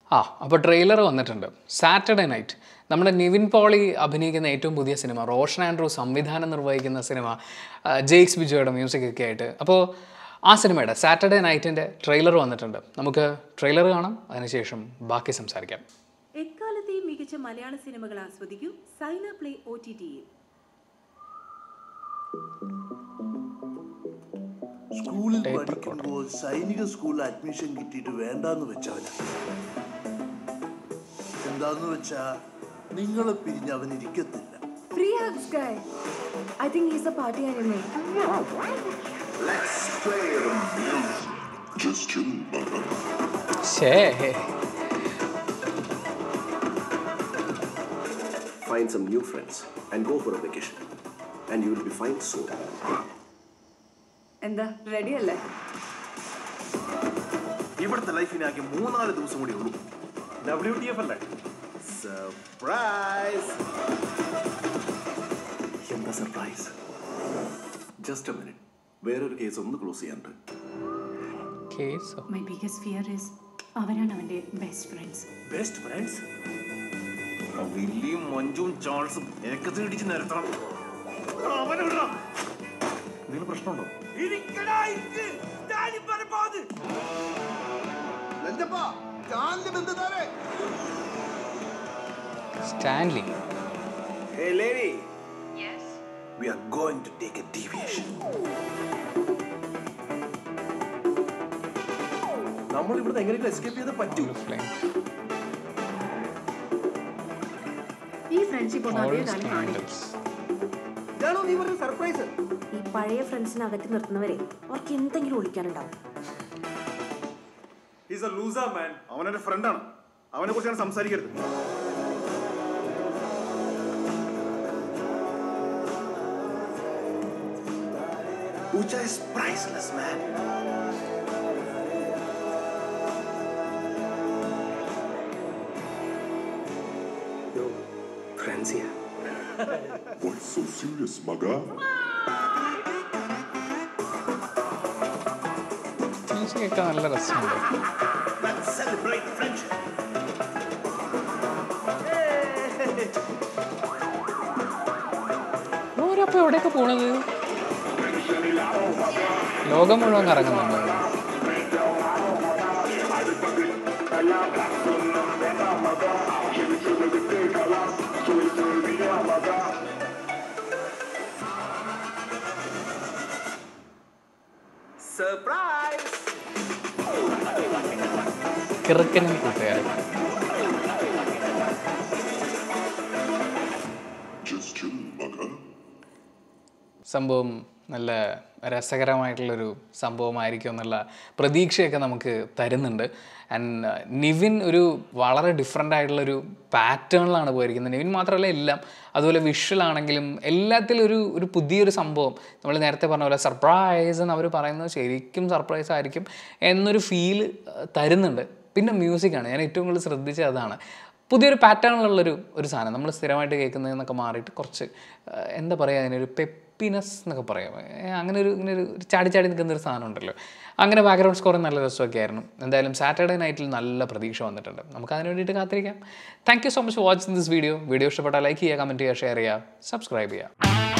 ആ അപ്പോൾ ട്രെയിലർ വന്നിട്ടുണ്ട് സാറ്റർഡേ നൈറ്റ് നമ്മുടെ നിവിൻ പോളി അഭിനയിക്കുന്ന ഏറ്റവും പുതിയ സിനിമ റോഷൻ ആൻഡ്രൂ സംവിധാനം നിർവഹിക്കുന്ന സിനിമ ആ, ജെയ്ക്സ് ബിജോയുടെ മ്യൂസിക് ഒക്കെ ആയിട്ട് അപ്പോൾ ആ സിനിമയുടെ സാറ്റർഡേ നൈറ്റിൻ്റെ ട്രെയിലർ വന്നിട്ടുണ്ട് നമുക്ക് ട്രെയിലർ കാണാം അതിനുശേഷം ബാക്കി സംസാരിക്കാം എക്കാലത്തെയും മികച്ച മലയാള സിനിമകൾ ആസ്വദിക്കൂ സൈന പ്ലേ ഒ ടി ടിയിൽ സ്കൂളിൽ പഠിക്കുമ്പോൾ സൈനിക സ്കൂളിൽ അഡ്മിഷൻ കിട്ടിയിട്ട് വേണ്ടാന്ന് വെച്ചവനാ എന്താന്ന് വെച്ചാ നിങ്ങളെ പിരിഞ്ഞ് അവൻ ഇരിക്കത്തില്ല Free hugs guy. I think he's a party animal. Just chill, brother. ശേ find some new friends and go for a vacation. And you will be fine soon. എന്താ റെഡി അല്ലേ ഇവിടുത്തെ ലൈഫിനാക്കി മൂന്നാല് ദിവസം കൂടി ഉള്ളൂ ഡബ്ല്യു ടി എഫ് അല്ലേ സർപ്രൈസ് എന്താ സർപ്രൈസ് ജസ്റ്റ് എ മിനിറ്റ് വേറൊരു കേസ് ഒന്ന് ക്ലോസ് ചെയ്യാനുണ്ട് കേസോ മൈ ബിഗസ്റ്റ് ഫിയർ ഇസ് അവരാണ് അവൻ്റെ ബെസ്റ്റ് ഫ്രണ്ട്സ് ബെസ്റ്റ് ഫ്രണ്ട്സ് വില്ലിയും മഞ്ജുവും ചാൾസും ഏക്കത്തിൽ ഇടിച്ച് നിരത്തണം എന്തെങ്കിലും പ്രശ്നമുണ്ടോ Stanley Hey lady. Yes. We are going to take a deviation. നമ്മൾ ഇവിടുന്ന് എങ്ങനെയെങ്കിലും എസ്കേപ്പ് ചെയ്ത് പറ്റൂ ഈ ഫ്രണ്ട്ഷിപ്പ് ഒന്ന് അതേ കാലം കാണിക്കും ഇതാണോ നീ പറഞ്ഞ സർപ്രൈസ് ഈ പഴയ ഫ്രണ്ട്സിനെ അകറ്റി നിർത്തുന്നവരെ അവർക്ക് എന്തെങ്കിലും ഒളിക്കാനുണ്ടാവും ഈസ് എ ലൂസർ മാൻ അവനെന്റെ ഫ്രണ്ടാണ് അവനെ കുറിച്ച് സംസാരിക്കരുത് Ucha is priceless, man. Yo, friends here. What's so serious, Maga? Music ഒക്കെ നല്ല രസമുണ്ട് Let's celebrate friendship. ഓരപ്പോൾ എവിടെയൊക്കെ പോണത് ലോകം മുഴുവൻ കറങ്ങുന്നുണ്ട് സർപ്രൈസ് കിറുക്കനും കൂട്ടുകാരൻ Just chill, Maga. സംഭവം നല്ല രസകരമായിട്ടുള്ളൊരു സംഭവമായിരിക്കും എന്നുള്ള പ്രതീക്ഷയൊക്കെ നമുക്ക് തരുന്നുണ്ട് ആൻഡ് നിവിൻ ഒരു വളരെ ഡിഫറെൻ്റ് ആയിട്ടുള്ളൊരു പാറ്റേണിലാണ് പോയിരിക്കുന്നത് നിവിൻ മാത്രമല്ല എല്ലാം അതുപോലെ വിഷ്വൽ ആണെങ്കിലും എല്ലാത്തിലും ഒരു ഒരു പുതിയൊരു സംഭവം നമ്മൾ നേരത്തെ പറഞ്ഞ പോലെ സർപ്രൈസ് എന്ന് അവർ പറയുന്നത് ശരിക്കും സർപ്രൈസ് ആയിരിക്കും എന്നൊരു ഫീൽ തരുന്നുണ്ട് പിന്നെ മ്യൂസിക്കാണ് ഞാൻ ഏറ്റവും കൂടുതൽ ശ്രദ്ധിച്ചത് അതാണ് പുതിയൊരു പാറ്റേണിലുള്ളൊരു ഒരു സാധനം നമ്മൾ സ്ഥിരമായിട്ട് കേൾക്കുന്നതെന്നൊക്കെ മാറിയിട്ട് കുറച്ച് ആ, എന്താ പറയുക അതിനൊരു പെപ്പിനെസ് എന്നൊക്കെ പറയാം ഏ, അങ്ങനെ ഒരു ഇങ്ങനെ ഒരു ഒരു ചാടി ചാടി നിൽക്കുന്ന ഒരു സാധനം ഉണ്ടല്ലോ അങ്ങനെ ബാക്ക്ഗ്രൗണ്ട് സ്കോർ നല്ല രസമൊക്കെ ആയിരുന്നു എന്തായാലും സാറ്റർഡേ നൈറ്റിൽ നല്ല പ്രതീക്ഷ വന്നിട്ടുണ്ട് നമുക്ക് അതിന് വേണ്ടിയിട്ട് കാത്തിരിക്കാം thank you so much watching this video video ഇഷ്ടപ്പെട്ടാൽ ലൈക്ക് ചെയ്യുക കമൻറ്റ് ചെയ്യുക ഷെയർ ചെയ്യുക സബ്സ്ക്രൈബ് ചെയ്യുക